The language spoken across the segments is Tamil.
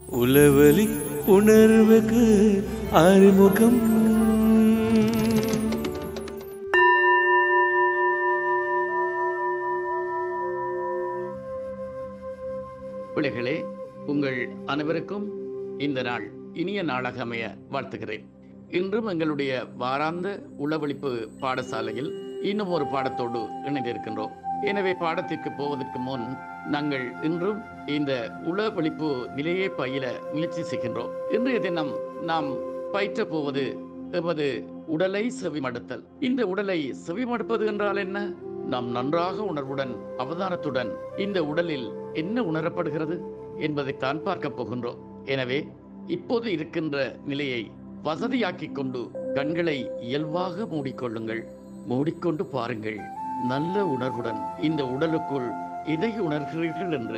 உளவலி உணர்வுக்கு அறிமுகம் பிள்ளைகளே உங்கள் அனைவருக்கும் இந்த நாள் இனிய நாளாக அமைய வாழ்த்துகிறேன் இன்றும் எங்களுடைய வாராந்த உளவழிப்பு பாடசாலையில் இன்னும் ஒரு பாடத்தோடு இணைந்திருக்கின்றோம் எனவே பாடத்திற்கு போவதற்கு முன் நாங்கள் இன்றும் இந்த உளவழிப்பு நிலையை பயில முயற்சி செய்கின்றோம் இன்றைய தினம் நாம் பயிற்ற போவது எமது உடலை செவிமடுத்தல் இந்த உடலை செவிமடுப்பது என்றால் என்ன நாம் நன்றாக உணர்வுடன் அவதானத்துடன் இந்த உடலில் என்ன உணரப்படுகிறது என்பதைத்தான் பார்க்க போகின்றோம் எனவே இப்போது இருக்கின்ற நிலையை வசதியாக்கிக் கொண்டு கண்களை இயல்பாக மூடிக்கொள்ளுங்கள் மூடிக்கொண்டு பாருங்கள் நல்ல உணர்வுடன் இந்த உடலுக்குள் எதை உணர்கிறீர்கள் என்று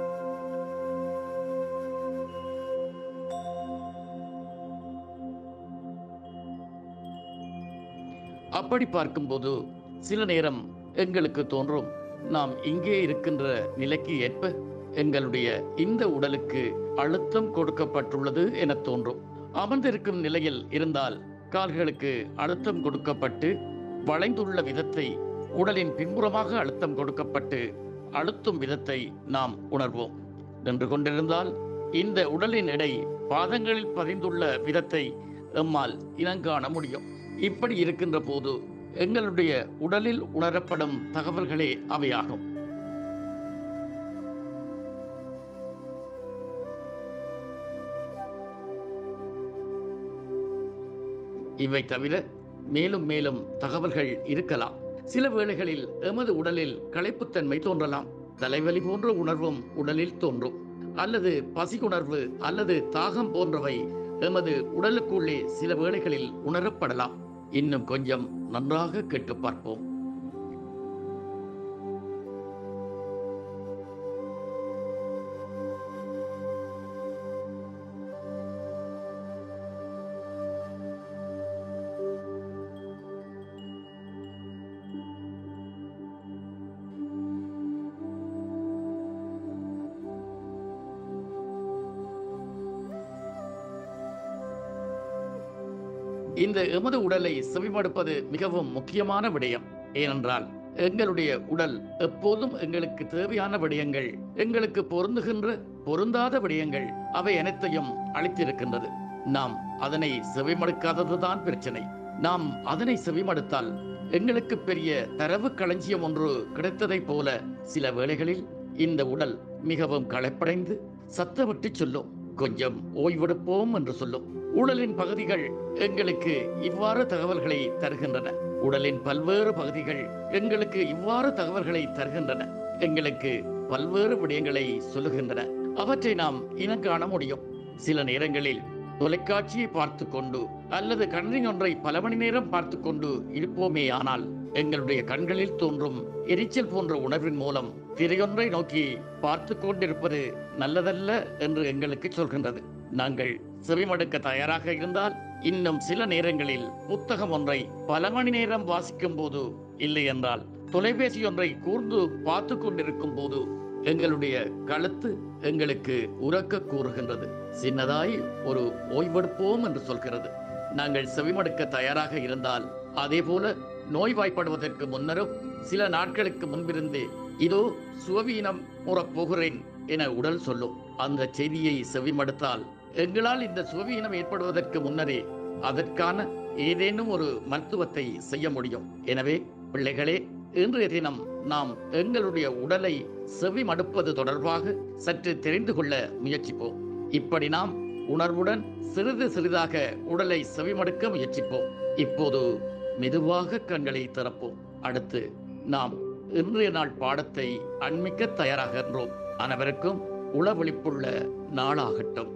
அப்படி பார்க்கும்போது சில நேரம் எங்களுக்கு தோன்றும் நாம் இங்கே இருக்கின்ற நிலைக்கு ஏற்ப எங்களுடைய இந்த உடலுக்கு அழுத்தம் கொடுக்கப்பட்டுள்ளது என தோன்றும் அமர்ந்திருக்கும் நிலையில் இருந்தால் கால்களுக்கு அழுத்தம் கொடுக்கப்பட்டு வளைந்துள்ள விதத்தை உடலின் பின்புறமாக அழுத்தம் கொடுக்கப்பட்டு அழுத்தும் விதத்தை நாம் உணர்வோம் நின்று கொண்டிருந்தால் இந்த உடலின் எடை பாதங்களில் பதிந்துள்ள விதத்தை எம்மால் இனங்காண முடியும் இப்படி இருக்கின்ற போது எங்களுடைய உடலில் உணரப்படும் தகவல்களே அவையாகும் இவை தவிர மேலும் மேலும் தகவல்கள் இருக்கலாம் சில வேளைகளில் எமது உடலில் களைப்புத்தன்மை தோன்றலாம் தலைவலி போன்ற உணர்வும் உடலில் தோன்றும் அல்லது பசியுணர்வு அல்லது தாகம் போன்றவை எமது உடலுக்குள்ளே சில வேளைகளில் உணரப்படலாம் இன்னும் கொஞ்சம் நன்றாக கேட்டு பார்ப்போம் இந்த எமது உடலை செவிமடுப்பது மிகவும் முக்கியமான விடயம் ஏனென்றால் எங்களுடைய உடல் எப்போதும் எங்களுக்கு தேவையான விடயங்கள் எங்களுக்கு பொருந்துகின்ற பொருந்தாத விடயங்கள் அவை அனைத்தையும் அளித்திருக்கின்றது நாம் அதனை செவிமடுக்காததுதான் பிரச்சனை நாம் அதனை செவிமடுத்தால் எங்களுக்கு பெரிய தரவு களஞ்சியம் ஒன்று கிடைத்ததைப் போல சில வேளைகளில் இந்த உடல் மிகவும் களைப்படைந்து சத்தமிட்டு சொல்லும் கொஞ்சம் ஓய்வெடுப்போம் என்று சொல்லும் உடலின் பகுதிகள் எங்களுக்கு இவ்வாறு தகவல்களை தருகின்றன உடலின் பல்வேறு பகுதிகள் எங்களுக்கு இவ்வாறு தகவல்களை தருகின்றன எங்களுக்கு பல்வேறு விடயங்களை சொல்லுகின்றன அவற்றை நாம் இனங்காண முடியும் சில நேரங்களில் தொலைக்காட்சியை பார்த்து கொண்டு அல்லது கண்ணின் ஒன்றை பல மணி நேரம் பார்த்து கொண்டு இருப்போமே ஆனால் எங்களுடைய கண்களில் தோன்றும் எரிச்சல் போன்ற உணர்வின் மூலம் திரையொன்றை நோக்கி பார்த்து கொண்டிருப்பது நல்லதல்ல என்று எங்களுக்கு சொல்கின்றது நாங்கள் செவிமடுக்க தயாராக இருந்தால் இன்னும் சில நேரங்களில் புத்தகம் ஒன்றை பல மணி நேரம் வாசிக்கும் போது இல்லை என்றால் தொலைபேசி ஒன்றை கூர்ந்து பார்த்து கொண்டிருக்கும் போது எங்களுடைய கழுத்து எங்களுக்கு உறக்க கூறுகின்றது சின்னதாய் ஒரு ஓய்வெடுப்போம் என்று சொல்கிறது நாங்கள் செவிமடுக்க தயாராக இருந்தால் அதே போல நோய்வாய்ப்படுவதற்கு முன்னரும் சில நாட்களுக்கு முன்பிருந்தே இதோ சுவவீனம் உறப் போகிறேன் என உடல் சொல்லும் அந்த செய்தியை செவிமடுத்தால் எங்களால் இந்த சுவவீனம் ஏற்படுவதற்கு முன்னரே அதற்கான ஏதேனும் ஒரு மருத்துவத்தை செய்ய முடியும் எனவே பிள்ளைகளே இன்றைய தினம் நாம் எங்களுடைய உடலை செவி மடுப்பது தொடர்பாக சற்று தெரிந்து கொள்ள முயற்சிப்போம் இப்படி நாம் உணர்வுடன் சிறிது சிறிதாக உடலை செவிமடுக்க முயற்சிப்போம் இப்போது மெதுவாக கண்களை திறப்போம் அடுத்து நாம் இன்றைய நாள் பாடத்தை அண்மிக்க தயாராகின்றோம் அனைவருக்கும் உளவிழிப்புள்ள நாளாகட்டும்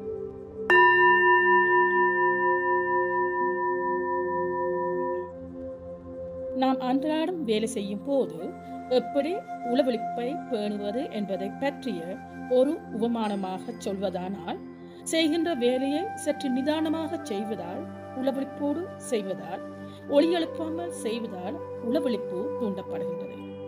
நாம் அன்றாடம் வேலை செய்யும் போது எப்படி உளவிழிப்பை பேணுவது என்பதை பற்றிய ஒரு உபமானமாக சொல்வதானால் செய்கின்ற வேலையை சற்று நிதானமாக செய்வதால் உளவிழிப்போடு செய்வதால் ஒளி எழுப்பாமல் செய்வதால் உளவிழிப்பு தூண்டப்படுகின்றது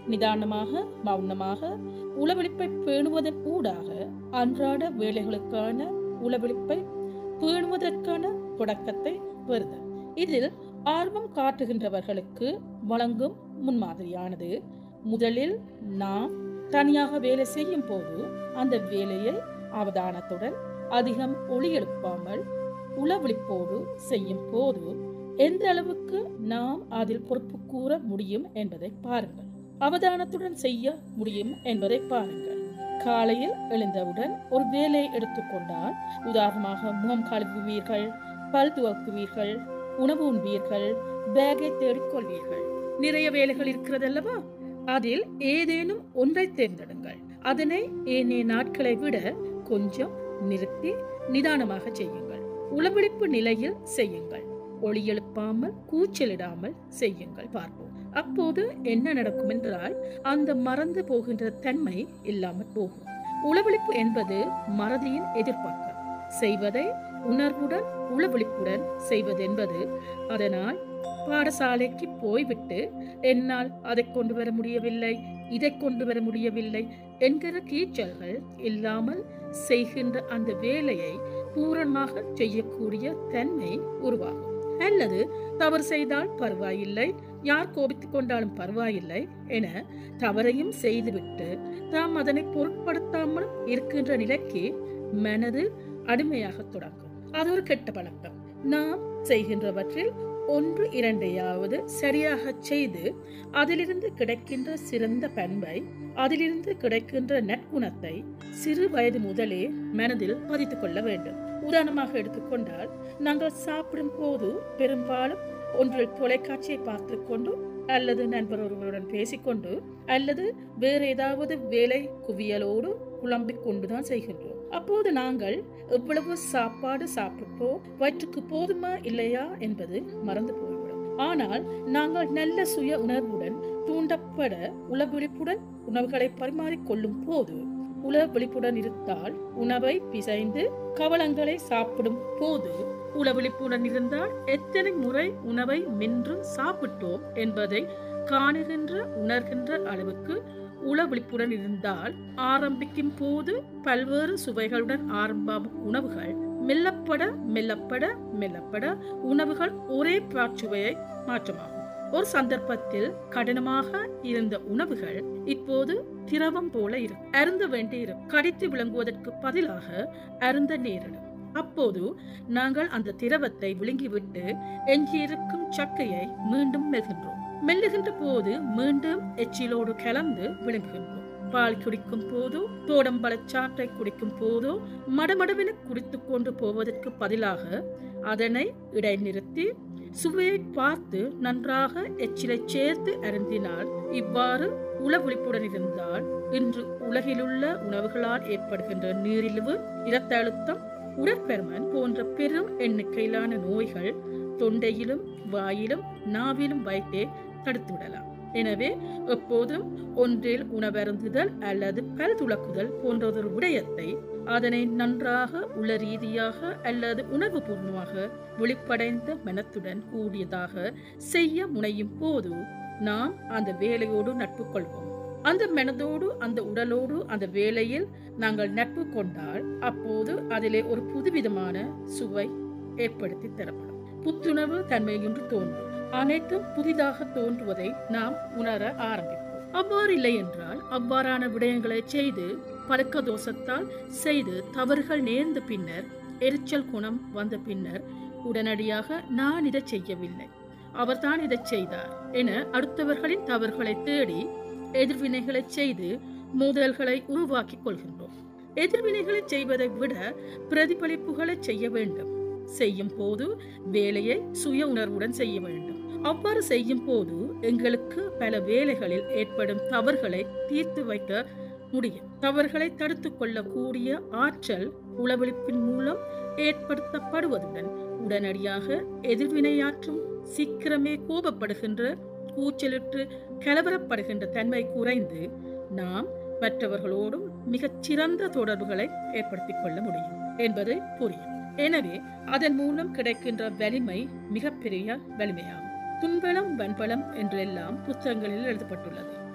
நிதானமாக மௌனமாக உளவெளிப்பை பேணுவதன் ஊடாக அன்றாட வேலைகளுக்கான உளவெளிப்பை பேணுவதற்கான தொடக்கத்தை பெறுதல் இதில் ஆர்வம் காட்டுகின்றவர்களுக்கு வழங்கும் முன்மாதிரியானது முதலில் நாம் தனியாக வேலை செய்யும் போது அந்த வேலையை அவதானத்துடன் அதிகம் ஒளி எழுப்பாமல் உளவிழிப்போடு செய்யும் போது எந்த அளவுக்கு நாம் அதில் பொறுப்பு கூற முடியும் என்பதை பாருங்கள் அவதானத்துடன் செய்ய முடியும் என்பதை பாருங்கள் காலையில் எழுந்தவுடன் ஒரு வேலையை எடுத்துக்கொண்டால் உதாரணமாக முகம் கழுவுவீர்கள் பல் துவக்குவீர்கள் உணவு உண்பீர்கள் பேக்கை தேடிக் கொள்வீர்கள் நிறைய வேலைகள் இருக்கிறதல்லவா அதில் ஏதேனும் ஒன்றை தேர்ந்தெடுங்கள் அதனை ஏனைய நாட்களை விட கொஞ்சம் நிறுத்தி நிதானமாக செய்யுங்கள் உளவிழிப்பு நிலையில் செய்யுங்கள் ஒளி எழுப்பாமல் கூச்சலிடாமல் செய்யுங்கள் பார்ப்போம் அப்போது என்ன நடக்கும் என்றால் அந்த மறந்து போகின்ற தன்மை இல்லாமல் போகும் உளவிழிப்பு என்பது மறதியின் எதிர்பார்க்க செய்வதை உணர்வுடன் உளவிழிப்புடன் செய்வது என்பது அதனால் பாடசாலைக்கு போய்விட்டு என்னால் அதை கொண்டு வர முடியவில்லை இதை கொண்டு வர முடியவில்லை என்கிற கீச்சல்கள் இல்லாமல் செய்கின்ற அந்த வேலையை பூரணமாக செய்யக்கூடிய தன்மை உருவாகும் அல்லது தவறு செய்தால் பரவாயில்லை யார் கோபித்துக் கொண்டாலும் பரவாயில்லை என தவறையும் செய்துவிட்டு தாம் அதனை பொருட்படுத்தாமல் இருக்கின்ற நிலைக்கு மனது அடிமையாக தொடங்கும் அது ஒரு கெட்ட பழக்கம் நாம் செய்கின்றவற்றில் ஒன்று இரண்டையாவது சரியாக செய்து அதிலிருந்து கிடைக்கின்ற சிறந்த பண்பை அதிலிருந்து கிடைக்கின்ற நற்குணத்தை சிறு வயது முதலே மனதில் பதித்துக் கொள்ள வேண்டும் உதாரணமாக எடுத்துக்கொண்டால் நாங்கள் சாப்பிடும் போது பெரும்பாலும் ஒன்றில் தொலைக்காட்சியை பார்த்து கொண்டு அல்லது நண்பர் ஒருவருடன் பேசிக்கொண்டு அல்லது வேறு ஏதாவது வேலை குவியலோடு புலம்பிக் கொண்டுதான் செய்கின்றோம் அப்போது நாங்கள் எவ்வளவு சாப்பாடு சாப்பிட்டோம் வயிற்றுக்கு போதுமா இல்லையா என்பது மறந்து போய்விடும் ஆனால் நாங்கள் நல்ல சுய உணர்வுடன் தூண்டப்பட உளவிழிப்புடன் உணவுகளை பரிமாறிக்கொள்ளும் போது உல விழிப்புடன் இருந்தால் உணவை பிசைந்து கவளங்களை சாப்பிடும் போது உளவிழிப்புடன் இருந்தால் எத்தனை முறை உணவை மென்று சாப்பிட்டோம் என்பதை காணுகின்ற உணர்கின்ற அளவுக்கு உளவிழிப்புடன் இருந்தால் ஆரம்பிக்கும் போது பல்வேறு சுவைகளுடன் ஆரம்பம் உணவுகள் மெல்லப்பட மெல்லப்பட மெல்லப்பட உணவுகள் ஒரே பாச்சுவையை மாற்றமாகும் ஒரு சந்தர்ப்பத்தில் கடினமாக இருந்த உணவுகள் இப்போது திரவம் போல இருக்கும் அருந்த வேண்டியிருக்கும் கடித்து விளங்குவதற்கு பதிலாக அருந்த நேரிடும் அப்போது நாங்கள் அந்த திரவத்தை விழுங்கிவிட்டு எஞ்சியிருக்கும் சக்கையை மீண்டும் மெல்கின்றோம் மெல்லுகின்ற போது மீண்டும் எச்சிலோடு கலந்து விழுங்குகின்றோம் பால் குடிக்கும் போதோ தோடம்பழச்சாற்றை குடிக்கும் போதோ மடமடவென குடித்துக் கொண்டு போவதற்கு பதிலாக அதனை இடைநிறுத்தி சுவையை பார்த்து நன்றாக எச்சிலை சேர்த்து அருந்தினால் இவ்வாறு உளவிழிப்புடன் இருந்தால் இன்று உலகிலுள்ள உணவுகளால் ஏற்படுகின்ற நீரிழிவு இரத்த அழுத்தம் உடற்பெருமன் போன்ற பெரும் எண்ணிக்கையிலான நோய்கள் தொண்டையிலும் வாயிலும் நாவிலும் வைத்தே தடுத்துவிடலாம் எனவே எப்போதும் ஒன்றில் உணவருந்துதல் அல்லது பல் துளக்குதல் போன்றதொரு விடயத்தை அதனை நன்றாக உள ரீதியாக அல்லது உணர்வுபூர்வமாக விழிப்படைந்த மனத்துடன் கூடியதாக செய்ய முனையும் போது நாம் அந்த வேலையோடு நட்பு கொள்வோம் அந்த மனதோடு அந்த உடலோடு அந்த வேலையில் நாங்கள் நட்பு கொண்டால் அப்போது அதிலே ஒரு புதுவிதமான சுவை ஏற்படுத்தி தரப்படும் புத்துணர்வு தன்மையொன்று தோன்றும் அனைத்தும் புதிதாக தோன்றுவதை நாம் உணர ஆரம்பிப்போம் அவ்வாறு இல்லை என்றால் அவ்வாறான விடயங்களை செய்து பழக்க தோஷத்தால் செய்து தவறுகள் நேர்ந்த பின்னர் எரிச்சல் குணம் வந்த பின்னர் உடனடியாக நான் இதை செய்யவில்லை அவர்தான் இதை செய்தார் என அடுத்தவர்களின் தவறுகளை தேடி எதிர்வினைகளை செய்து மோதல்களை உருவாக்கிக் கொள்கின்றோம் எதிர்வினைகளை செய்வதை விட பிரதிபலிப்புகளை செய்ய வேண்டும் செய்யும் போது வேலையை சுய உணர்வுடன் செய்ய வேண்டும் அவ்வாறு செய்யும் போது எங்களுக்கு பல வேலைகளில் ஏற்படும் தவறுகளை தீர்த்து வைக்க முடியும் தவறுகளை தடுத்துக் கொள்ளக்கூடிய ஆற்றல் உளவிழிப்பின் மூலம் ஏற்படுத்தப்படுவதுடன் உடனடியாக எதிர்வினையாற்றும் சீக்கிரமே கோபப்படுகின்ற கூச்சலிட்டு கலவரப்படுகின்ற தன்மை குறைந்து நாம் மற்றவர்களோடும் மிகச் சிறந்த தொடர்புகளை ஏற்படுத்திக் கொள்ள முடியும் என்பது புரியும் எனவே அதன் மூலம் கிடைக்கின்ற வலிமை மிகப்பெரிய வலிமையாகும் துன்பலம் வன்பலம் என்றெல்லாம் புத்தகங்களில் எழுதப்பட்டுள்ளது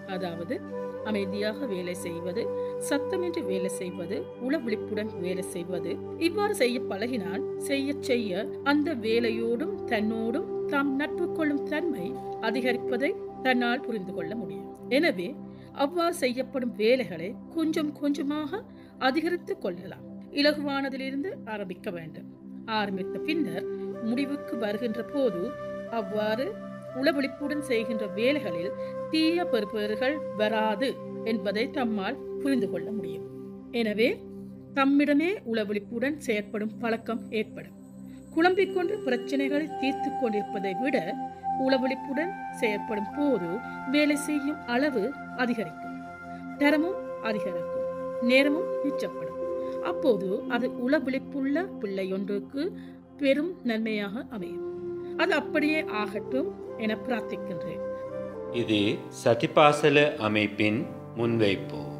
அதாவது அமைதியாக வேலை செய்வது சத்தமின்றி வேலை செய்வது உளவிழிப்புடன் வேலை செய்வது இவ்வாறு செய்ய பழகினால் செய்ய செய்ய அந்த வேலையோடும் தன்னோடும் தாம் நட்பு கொள்ளும் தன்மை அதிகரிப்பதை தன்னால் புரிந்து கொள்ள முடியும் எனவே அவ்வாறு செய்யப்படும் வேலைகளை கொஞ்சம் கொஞ்சமாக அதிகரித்துக் கொள்ளலாம் இலகுவானதிலிருந்து ஆரம்பிக்க வேண்டும் ஆரம்பித்த பின்னர் முடிவுக்கு வருகின்ற போது அவ்வாறு உளவிழிப்புடன் செய்கின்ற வேலைகளில் தீய பெறுபேறுகள் வராது என்பதை தம்மால் புரிந்து கொள்ள முடியும் எனவே தம்மிடமே உளவிழிப்புடன் செயற்படும் பழக்கம் ஏற்படும் குழம்பிக் கொண்டு பிரச்சனைகளை தீர்த்து கொண்டிருப்பதை விட உளவிழிப்புடன் செயற்படும் போது வேலை செய்யும் அளவு அதிகரிக்கும் தரமும் அதிகரிக்கும் நேரமும் மிச்சப்படும் அப்போது அது உளவிழிப்புள்ள பிள்ளை ஒன்றுக்கு பெரும் நன்மையாக அமையும் அது அப்படியே ஆகட்டும் என பிரார்த்திக்கின்றேன் இது சதிபாசல அமைப்பின் முன்வைப்பு